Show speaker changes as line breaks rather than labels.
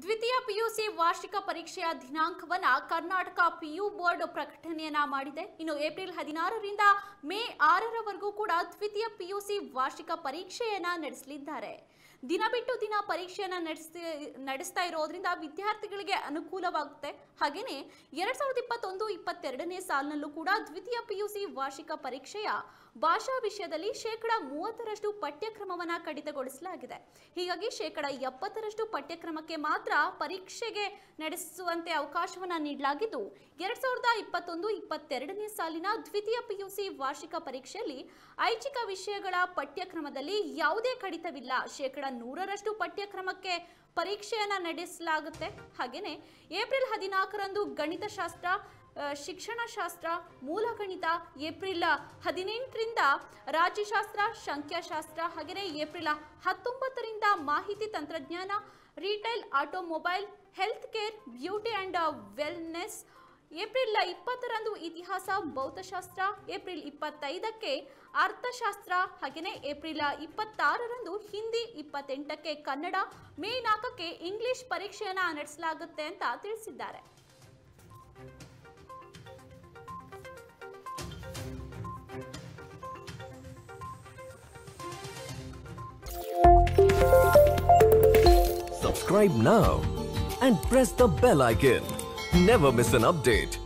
ದ್ವಿತೀಯ ಪಿಯುಸಿ ವಾರ್ಷಿಕ ಪರೀಕ್ಷೆಯ ದಿನಾಂಕವನ್ನ ಕರ್ನಾಟಕ ಪಿಯು ಬೋರ್ಡ್ ಪ್ರಕಟಣೆಯನ್ನ ಮಾಡಿದೆ ಇನ್ನು ಏಪ್ರಿಲ್ ಹದಿನಾರರಿಂದ ಮೇ ಆರರವರೆಗೂ ಕೂಡ ದ್ವಿತೀಯ ಪಿಯುಸಿ ವಾರ್ಷಿಕ ಪರೀಕ್ಷೆಯನ್ನ ನಡೆಸಲಿದ್ದಾರೆ ದಿನ ಬಿಟ್ಟು ದಿನ ಪರೀಕ್ಷೆಯನ್ನ ನಡೆಸಿ ನಡೆಸ್ತಾ ಇರೋದ್ರಿಂದ ವಿದ್ಯಾರ್ಥಿಗಳಿಗೆ ಅನುಕೂಲವಾಗುತ್ತೆ ಹಾಗೇನೆ ಎರಡ್ ಸಾವಿರದ ಇಪ್ಪತ್ತೊಂದು ಇಪ್ಪತ್ತೆರಡನೇ ಸಾಲಿನಲ್ಲೂ ಕೂಡ ದ್ವಿತೀಯ ಪಿಯುಸಿ ವಾರ್ಷಿಕ ಪರೀಕ್ಷೆಯ ಭಾಷಾ ವಿಷಯದಲ್ಲಿ ಶೇಕಡ ಮೂವತ್ತರಷ್ಟು ಪಠ್ಯಕ್ರಮವನ್ನ ಕಡಿತಗೊಳಿಸಲಾಗಿದೆ ಹೀಗಾಗಿ ಶೇಕಡ ಎಪ್ಪತ್ತರಷ್ಟು ಪಠ್ಯಕ್ರಮಕ್ಕೆ ಮಾತ್ರ ಪರೀಕ್ಷೆಗೆ ನಡೆಸುವಂತೆ ಅವಕಾಶವನ್ನ ನೀಡಲಾಗಿದ್ದು ಎರಡ್ ಸಾವಿರದ ಇಪ್ಪತ್ತೊಂದು ಇಪ್ಪತ್ತೆರಡನೇ ಸಾಲಿನ ದ್ವಿತೀಯ ಪಿಯುಸಿ ವಾರ್ಷಿಕ ಪರೀಕ್ಷೆಯಲ್ಲಿ ಐಚ್ಛಿಕ ವಿಷಯಗಳ ಪಠ್ಯಕ್ರಮದಲ್ಲಿ ಯಾವುದೇ ಕಡಿತವಿಲ್ಲ ಶೇಕಡ ನೂರರಷ್ಟು ಪಠ್ಯಕ್ರಮಕ್ಕೆ ಪರೀಕ್ಷೆಯನ್ನ ನಡೆಸಲಾಗುತ್ತೆ ಹಾಗೇನೆ ಏಪ್ರಿಲ್ ಹದಿನಾಲ್ಕರಂದು ಗಣಿತಶಾಸ್ತ್ರ ಆ, ಶಿಕ್ಷಣಶಾಸ್ತ್ರ ಮೂಲಗಣಿತ ಏಪ್ರಿಲ್ ಹದಿನೆಂಟರಿಂದ ರಾಜ್ಯಶಾಸ್ತ್ರ ಸಂಖ್ಯಾಶಾಸ್ತ್ರ ಹಾಗೆಯೇ ಏಪ್ರಿಲ್ ಹತ್ತೊಂಬತ್ತರಿಂದ ಮಾಹಿತಿ ತಂತ್ರಜ್ಞಾನ retail automobile health care beauty and wellness April ಇಪ್ಪತ್ತರಂದು ಇತಿಹಾಸ ಭೌತಶಾಸ್ತ್ರ ಏಪ್ರಿಲ್ ಇಪ್ಪತ್ತೈದಕ್ಕೆ ಅರ್ಥಶಾಸ್ತ್ರ ಹಾಗೆಯೇ ಏಪ್ರಿಲ್ ಇಪ್ಪತ್ತಾರರಂದು ಹಿಂದಿ ಇಪ್ಪತ್ತೆಂಟಕ್ಕೆ ಕನ್ನಡ ಮೇ ನಾಲ್ಕಕ್ಕೆ ಇಂಗ್ಲಿಷ್ ಪರೀಕ್ಷೆಯನ್ನು ನಡೆಸಲಾಗುತ್ತೆ ಅಂತ ತಿಳಿಸಿದ್ದಾರೆ
Subscribe now and press the bell icon. Never miss an update.